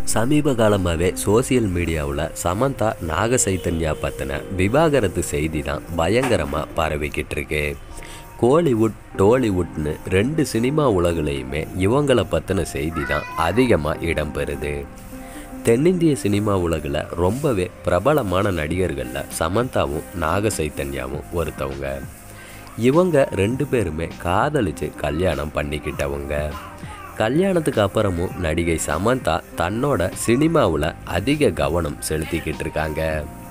சமீப காலமாகவே சோசியல் மீடியாவில் சமந்தா நாக சைத்தன்யா பற்றின விவாகரத்து செய்தி தான் பயங்கரமாக பரவிக்கிட்டு இருக்கு கோலிவுட் டோலிவுட்னு ரெண்டு சினிமா உலகுலையுமே இவங்கள பற்றின செய்தி தான் அதிகமாக இடம்பெறுது தென்னிந்திய சினிமா உலகில் ரொம்பவே பிரபலமான நடிகர்களில் சமந்தாவும் நாக சைத்தன்யாவும் ஒருத்தவங்க இவங்க ரெண்டு பேருமே காதலிச்சு கல்யாணம் பண்ணிக்கிட்டவங்க கல்யாணத்துக்கு அப்புறமும் நடிகை சமந்தா தன்னோட சினிமாவில் அதிக கவனம் செலுத்திக்கிட்டு இருக்காங்க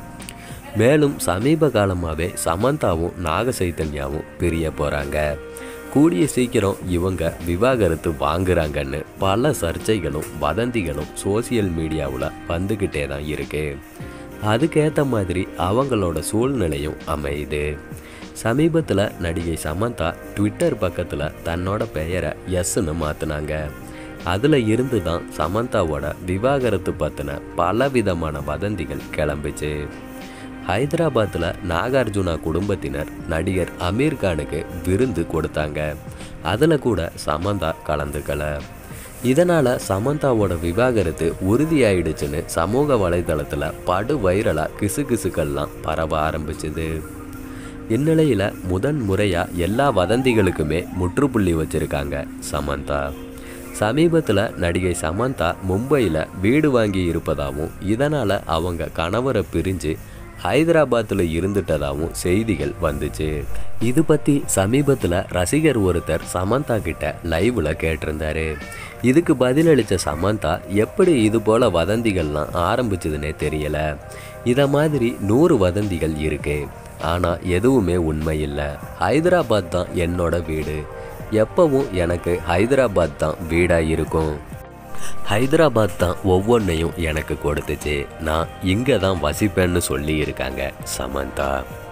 மேலும் சமீப காலமாகவே சமந்தாவும் நாக சைத்தன்யாவும் பிரிய போகிறாங்க கூடிய சீக்கிரம் இவங்க விவாகரத்து வாங்குறாங்கன்னு பல சர்ச்சைகளும் வதந்திகளும் சோசியல் மீடியாவில் வந்துக்கிட்டே தான் இருக்கு அதுக்கேற்ற மாதிரி அவங்களோட சூழ்நிலையும் அமையுது சமீபத்தில் நடிகை சமந்தா ட்விட்டர் பக்கத்தில் தன்னோட பெயரை எஸ்ன்னு மாற்றினாங்க அதில் இருந்து தான் சமந்தாவோட விவாகரத்து பற்றின பலவிதமான வதந்திகள் கிளம்பிச்சு ஹைதராபாத்தில் நாகார்ஜுனா குடும்பத்தினர் நடிகர் அமீர் கானுக்கு விருந்து கொடுத்தாங்க அதில் கூட சமந்தா கலந்துக்கல இதனால் சமந்தாவோட விவாகரத்து உறுதியாயிடுச்சுன்னு சமூக வலைதளத்தில் படு வைரலாக கிசுகிசுக்கள்லாம் பரவ ஆரம்பிச்சுது இந்நிலையில் முதன் முறையாக எல்லா வதந்திகளுக்குமே முற்றுப்புள்ளி வச்சிருக்காங்க சமந்தா சமீபத்தில் நடிகை சமந்தா மும்பையில் வீடு வாங்கி இருப்பதாகவும் இதனால் அவங்க கணவரை பிரிஞ்சு ஹைதராபாத்தில் இருந்துட்டதாகவும் செய்திகள் வந்துச்சு இது பற்றி சமீபத்தில் ரசிகர் ஒருத்தர் சமந்தா கிட்ட லைவில் கேட்டிருந்தாரு இதுக்கு பதிலளித்த சமந்தா எப்படி இது போல் வதந்திகள்லாம் ஆரம்பிச்சதுன்னே தெரியல இதை மாதிரி நூறு வதந்திகள் இருக்கு ஆனால் எதுவுமே உண்மை இல்லை ஹைதராபாத் தான் என்னோட வீடு எப்பவும் எனக்கு ஹைதராபாத் தான் வீடாக இருக்கும் ஹைதராபாத் தான் ஒவ்வொன்றையும் எனக்கு கொடுத்துச்சு நான் இங்கே தான் வசிப்பேன்னு சொல்லி இருக்காங்க சமந்தா